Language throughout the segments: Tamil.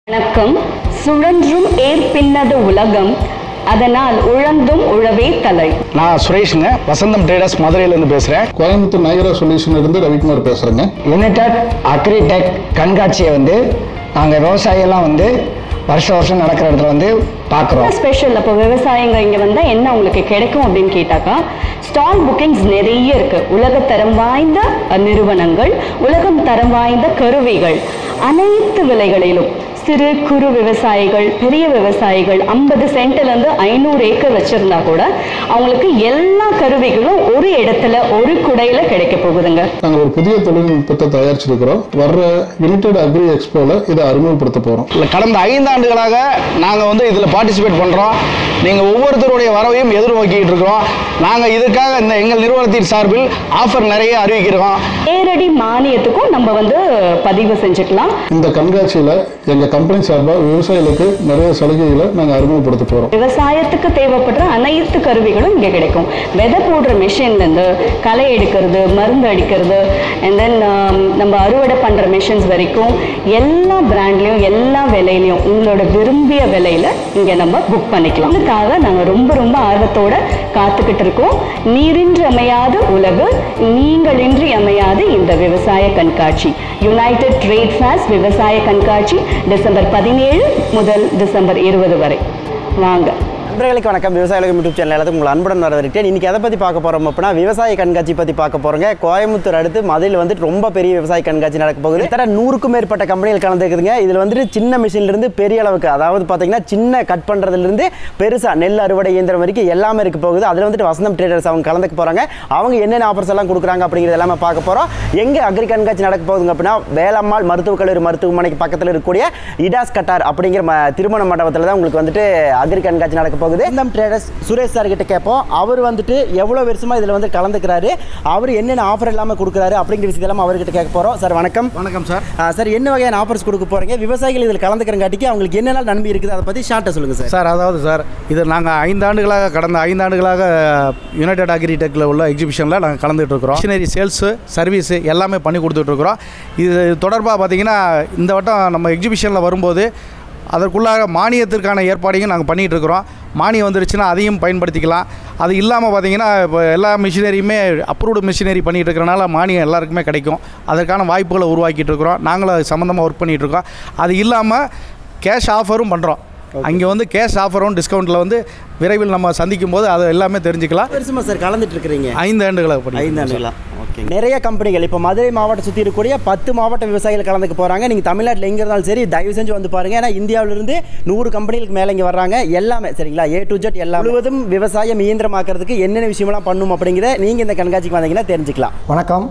வணக்கம் சுழன்றும் ஏற்பின்னது உலகம் அதனால் உழந்தும் உழவே தலை நான் சுரேஷுங்க வசந்தம் ட்ரேடர்ஸ் மதுரையிலேருந்து பேசுகிறேன் கோயம்புத்தூர் நயரா சொல்யூஷன்ல இருந்து ரவிக்குமார் பேசுறேங்க யுனைடெட் அக்ரிடெக் கண்காட்சியை வந்து நாங்கள் விவசாயியெல்லாம் வந்து வருஷ வருஷம் நடக்கிற இடத்துல வந்து பார்க்குறோம் ஸ்பெஷல் அப்போ விவசாயிங்க இங்கே வந்தால் என்ன உங்களுக்கு கிடைக்கும் அப்படின்னு கேட்டாக்கா ஸ்டால் புக்கிங்ஸ் நிறைய இருக்கு உலகத்தரம் வாய்ந்த அஹ், நிறுவனங்கள் உலகம் தரம் வாய்ந்த கருவிகள் அனைத்து விலைகளிலும் சிறு குறு விவசாயிகள் பெரிய விவசாயிகள் ஐம்பது சென்ட்லேருந்து ஐநூறு ஏக்கர் வச்சிருந்தா கூட அவங்களுக்கு எல்லா கருவிகளும் ஒரு இடத்துல ஒரு குடையில கிடைக்க போகுதுங்க நாங்கள் ஒரு புதிய தொழில்நுட்பத்தை தயாரிச்சிருக்கிறோம் வர்ற யுனைடெட் அக்ரி எக்ஸ்போல இதை அறிமுகப்படுத்த போறோம் இல்லை கடந்த ஐந்தாண்டுகளாக நாங்கள் வந்து இதில் பார்ட்டிசிபேட் பண்ணுறோம் நீங்கள் ஒவ்வொருத்தருடைய வரவையும் எதிர்நோக்கிட்டு இருக்கிறோம் நாங்கள் இதுக்காக இந்த எங்கள் நிறுவனத்தின் சார்பில் ஆஃபர் நிறைய அறிவிக்கிறோம் நேரடி மானியத்துக்கும் நம்ம வந்து பதிவு செஞ்சுக்கலாம் இந்த கண்காட்சியில எங்க கம்பெனி சார்பாக விவசாயிகளுக்கு நிறைய சலுகைகளை நாங்கள் அறிமுகப்படுத்த போறோம் விவசாயத்துக்கு தேவைப்படுற அனைத்து கருவிகளும் இங்கே கிடைக்கும் விதை போடுற மிஷின்லேருந்து களை எடுக்கிறது மருந்து அடிக்கிறது அண்ட் தென் நம்ம அறுவடை பண்ணுற மிஷின்ஸ் வரைக்கும் எல்லா பிராண்ட்லேயும் எல்லா விலையிலையும் உங்களோட விரும்பிய விலையில் இங்கே நம்ம புக் பண்ணிக்கலாம் இதுக்காக நாங்கள் ரொம்ப ரொம்ப ஆர்வத்தோட காத்துக்கிட்டு இருக்கோம் நீரின்றி அமையாத உலகு நீங்களின்றி அமையாது இந்த விவசாய கண்காட்சி யுனைடெட் ட்ரேட் ஃபேஸ் விவசாய கண்காட்சி டிசம்பர் பதினேழு முதல் டிசம்பர் இருபது வரை வாங்க நண்பர்களுக்கு வணக்கம் விவசாய உலகம் யூடியூப் சேனல் எல்லாத்துக்கும் உங்களை அன்புடன் வரவேற்கிறேன் இன்னைக்கு எதை பற்றி பார்க்க போகிறோம் அப்படின்னா விவசாய கண்காட்சி பற்றி பார்க்க போகிறோங்க கோயம்புத்தூர் அடுத்து மதுரையில் வந்துட்டு ரொம்ப பெரிய விவசாய கண்காட்சி நடக்க போகுது தர நூறுக்கும் மேற்பட்ட கம்பெனிகள் கலந்துக்குதுங்க இதில் வந்துட்டு சின்ன மிஷின்லேருந்து பெரிய அளவுக்கு அதாவது பார்த்தீங்கன்னா சின்ன கட் பண்ணுறதுலேருந்து பெருசாக நெல் அறுவடை இயந்திரம் வரைக்கும் எல்லாமே இருக்க போகுது அதில் வந்துட்டு வசந்தம் ட்ரேடர்ஸ் அவங்க கலந்துக்க போகிறாங்க அவங்க என்னென்ன ஆஃபர்ஸ் எல்லாம் கொடுக்குறாங்க அப்படிங்கிறது எல்லாமே பார்க்க போகிறோம் எங்கே அக்ரி கண்காட்சி நடக்க போகுதுங்க அப்படின்னா வேலம்மாள் மருத்துவக் கல்லூரி மருத்துவமனைக்கு பக்கத்தில் இருக்கக்கூடிய இடாஸ் கட்டார் அப்படிங்கிற ம- திருமண மண்டபத்தில் தான் உங்களுக்கு வந்துட்டு அக்ரி கண்காட்சி நடக்க போகுது இந்த ட்ரேடர்ஸ் சுரேஷ் சார் கிட்ட கேட்போம் அவர் வந்துட்டு எவ்வளோ வருஷமா இதில் வந்து கலந்துக்கிறாரு அவர் என்னென்ன ஆஃபர் எல்லாமே கொடுக்குறாரு அப்படிங்கிற விஷயத்தெல்லாம் அவர்கிட்ட கேட்க போகிறோம் சார் வணக்கம் வணக்கம் சார் ஆ, சார் என்ன வகையான ஆஃபர்ஸ் கொடுக்க போறீங்க விவசாயிகள் இதில் கலந்துக்கிறங்காட்டிக்கு அவங்களுக்கு என்னென்ன நன்மை இருக்குது அதை பற்றி ஷார்ட்டாக சொல்லுங்கள் சார் சார் அதாவது சார் இது நாங்கள் ஐந்தாண்டுகளாக கடந்த ஐந்தாண்டுகளாக யுனைடெட் அக்ரிடெக்கில் உள்ள எக்ஸிபிஷனில் நாங்கள் கலந்துட்டு இருக்கிறோம் மிஷினரி சேல்ஸு சர்வீஸு எல்லாமே பண்ணி கொடுத்துட்ருக்குறோம் இது தொடர்பாக பார்த்தீங்கன்னா இந்த வட்டம் நம்ம எக்ஸிபிஷனில் வரும்போது அதற்குள்ளாக மானியத்திற்கான ஏற்பாடையும் நாங்கள் பண்ணிகிட்டு இருக்கிறோம் மானியம் வந்துருச்சுன்னா அதையும் பயன்படுத்திக்கலாம் அது இல்லாமல் பார்த்தீங்கன்னா இப்போ எல்லா மிஷினரியுமே அப்ரூவ்டு மிஷினரி பண்ணிகிட்டு இருக்கிறனால மானியம் எல்லாருக்குமே கிடைக்கும் அதற்கான வாய்ப்புகளை உருவாக்கிட்டு இருக்கிறோம் நாங்களும் அது சம்மந்தமாக ஒர்க் பண்ணிகிட்டு இருக்கோம் அது இல்லாமல் கேஷ் ஆஃபரும் பண்ணுறோம் அங்கே வந்து கேஷ் ஆஃபரும் டிஸ்கவுண்ட்டில் வந்து விரைவில் நம்ம சந்திக்கும் போது அதை எல்லாமே தெரிஞ்சுக்கலாம் வருஷமா சார் கலந்துட்டு இருக்கிறீங்க ஐந்து ஆண்டுகளை படி ஐந்து ஆண்டுகளா ஓகே நிறைய கம்பெனிகள் இப்போ மதுரை மாவட்டம் சுற்றி இருக்கக்கூடிய பத்து மாவட்ட விவசாயிகள் கலந்துக்க போகிறாங்க நீங்கள் தமிழ்நாட்டில் எங்கே இருந்தாலும் சரி தயவு செஞ்சு வந்து பாருங்கள் ஏன்னா இந்தியாவிலிருந்து நூறு கம்பெனிகளுக்கு மேலே இங்கே வர்றாங்க எல்லாமே சரிங்களா ஏ டு ஜெட் எல்லாம் முழுவதும் விவசாயம் இயந்திரமாக்கிறதுக்கு என்னென்ன விஷயமெல்லாம் பண்ணும் அப்படிங்கிறத நீங்கள் இந்த கண்காட்சிக்கு வந்தீங்கன்னா தெரிஞ்சுக்கலாம் வணக்கம்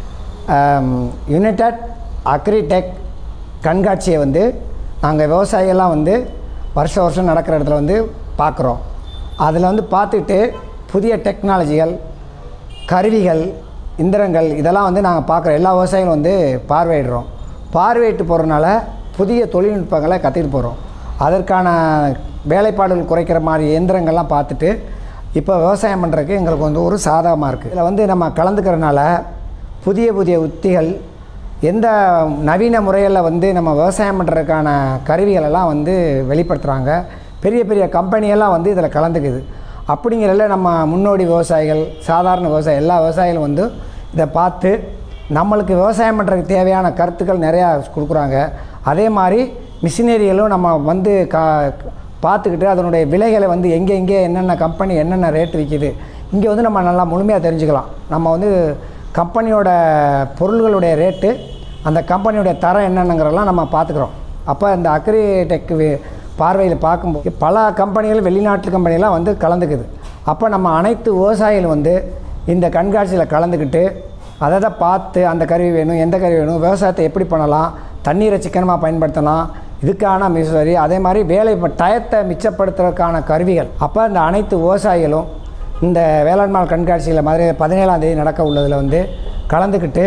ஆம், யுனைடெட் அக்ரிடெக் கண்காட்சியை வந்து நாங்கள் விவசாயியெல்லாம் வந்து வருஷ வருஷம் நடக்கிற இடத்துல வந்து பார்க்குறோம் அதில் வந்து பார்த்துட்டு புதிய டெக்னாலஜிகள் கருவிகள் இந்திரங்கள் இதெல்லாம் வந்து நாங்கள் பார்க்குற எல்லா விவசாயிகளும் வந்து பார்வையிடுறோம் பார்வையிட்டு போகிறனால புதிய தொழில்நுட்பங்களை கற்றுக்கிட்டு போகிறோம் அதற்கான வேலைப்பாடுகள் குறைக்கிற மாதிரி இயந்திரங்கள்லாம் பார்த்துட்டு இப்போ விவசாயம் பண்ணுறதுக்கு எங்களுக்கு வந்து ஒரு சாதகமாக இருக்குது இதில் வந்து நம்ம கலந்துக்கிறனால புதிய புதிய உத்திகள் எந்த நவீன முறையில் வந்து நம்ம விவசாயம் பண்ணுறதுக்கான கருவிகள் எல்லாம் வந்து வெளிப்படுத்துகிறாங்க பெரிய பெரிய கம்பெனியெல்லாம் வந்து இதில் கலந்துக்குது அப்படிங்கிறதுல நம்ம முன்னோடி விவசாயிகள் சாதாரண விவசாயி எல்லா விவசாயிகளும் வந்து இதை பார்த்து நம்மளுக்கு விவசாயம் பண்ணுறதுக்கு தேவையான கருத்துக்கள் நிறையா கொடுக்குறாங்க அதே மாதிரி மிஷினரிகளும் நம்ம வந்து கா பார்த்துக்கிட்டு அதனுடைய விலைகளை வந்து எங்கே எங்கே என்னென்ன கம்பெனி என்னென்ன ரேட் விற்கிது இங்கே வந்து நம்ம நல்லா முழுமையாக தெரிஞ்சுக்கலாம் நம்ம வந்து கம்பெனியோட பொருள்களுடைய ரேட்டு அந்த கம்பெனியோட தரம் என்னென்னங்கிறதெல்லாம் நம்ம பார்த்துக்குறோம் அப்போ இந்த அக்ரிடெக் பார்வையில் பார்க்கும்போது பல கம்பெனிகள் வெளிநாட்டு கம்பெனிலாம் வந்து கலந்துக்குது அப்போ நம்ம அனைத்து விவசாயிகள் வந்து இந்த கண்காட்சியில் கலந்துக்கிட்டு அதை தான் பார்த்து அந்த கருவி வேணும் எந்த கருவி வேணும் விவசாயத்தை எப்படி பண்ணலாம் தண்ணீரை சிக்கனமாக பயன்படுத்தலாம் இதுக்கான மிஷினரி அதே மாதிரி வேலை இப்போ டயத்தை மிச்சப்படுத்துறதுக்கான கருவிகள் அப்போ இந்த அனைத்து விவசாயிகளும் இந்த வேளாண்மை கண்காட்சியில் மதுரை பதினேழாம் தேதி நடக்க உள்ளதில் வந்து கலந்துக்கிட்டு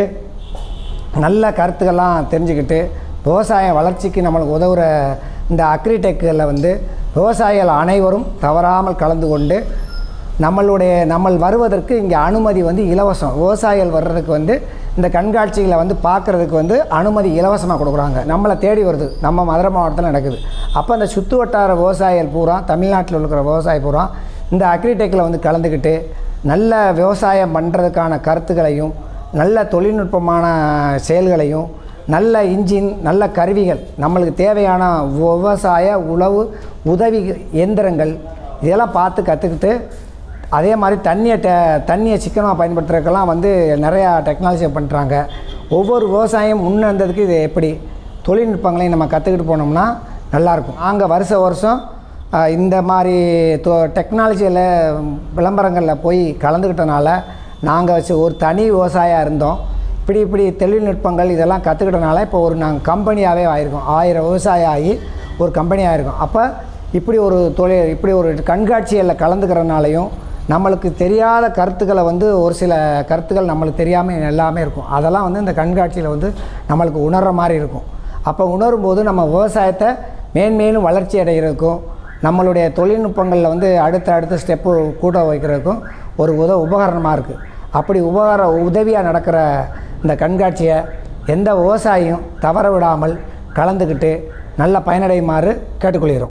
நல்ல கருத்துக்கள்லாம் தெரிஞ்சுக்கிட்டு விவசாய வளர்ச்சிக்கு நம்மளுக்கு உதவுற இந்த அக்ரிடெக்கில் வந்து விவசாயிகள் அனைவரும் தவறாமல் கலந்து கொண்டு நம்மளுடைய நம்ம வருவதற்கு இங்கே அனுமதி வந்து இலவசம் விவசாயிகள் வர்றதுக்கு வந்து இந்த கண்காட்சிகளை வந்து பார்க்குறதுக்கு வந்து அனுமதி இலவசமாக கொடுக்குறாங்க நம்மளை தேடி வருது நம்ம மதுரை மாவட்டத்தில் நடக்குது அப்போ அந்த சுற்று வட்டார விவசாயிகள் பூரா தமிழ்நாட்டில் இருக்கிற விவசாயி பூரா இந்த அக்ரிடெக்கில் வந்து கலந்துக்கிட்டு நல்ல விவசாயம் பண்ணுறதுக்கான கருத்துக்களையும் நல்ல தொழில்நுட்பமான செயல்களையும் நல்ல இன்ஜின் நல்ல கருவிகள் நம்மளுக்கு தேவையான விவசாய உழவு உதவி இயந்திரங்கள் இதெல்லாம் பார்த்து கற்றுக்கிட்டு அதே மாதிரி தண்ணியை டெ தண்ணியை சிக்கனமாக பயன்படுத்துறதுக்கெல்லாம் வந்து நிறையா டெக்னாலஜி பண்ணுறாங்க ஒவ்வொரு விவசாயம் முன்னேறதுக்கு இது எப்படி தொழில்நுட்பங்களையும் நம்ம கற்றுக்கிட்டு போனோம்னா நல்லாயிருக்கும் நாங்கள் வருஷ வருஷம் ஆஹ், இந்த மாதிரி தொ டெக்னாலஜியில் விளம்பரங்களில் போய் கலந்துக்கிட்டனால நாங்கள் வச்சு ஒரு தனி விவசாயியாக இருந்தோம் இப்படி இப்படி தொழில்நுட்பங்கள் இதெல்லாம் கற்றுக்கிட்டனால இப்போ ஒரு நாங்கள் கம்பெனியாகவே ஆயிருக்கோம் ஆயிரம் விவசாயி ஆகி ஒரு கம்பெனி ஆயிருக்கோம் அப்போ இப்படி ஒரு தொழில் இப்படி ஒரு கண்காட்சிகளில் கலந்துக்கிறனாலையும் நம்மளுக்கு தெரியாத கருத்துக்களை வந்து ஒரு சில கருத்துக்கள் நம்மளுக்கு தெரியாமல் எல்லாமே இருக்கும் அதெல்லாம் வந்து இந்த கண்காட்சியில் வந்து நம்மளுக்கு உணர்கிற மாதிரி இருக்கும் அப்போ உணரும் போது நம்ம விவசாயத்தை மேன்மேலும் வளர்ச்சி அடைகிறதுக்கும் நம்மளுடைய தொழில்நுட்பங்களில் வந்து அடுத்த அடுத்த ஸ்டெப்பு கூட வைக்கிறதுக்கும் ஒரு உத உபகரணமாக இருக்குது அப்படி உபகார உதவியாக நடக்கிற இந்த கண்காட்சியை எந்த விவசாயியும் தவற விடாமல் கலந்துக்கிட்டு நல்ல பயனடையுமாறு கேட்டுக்கொள்கிறோம்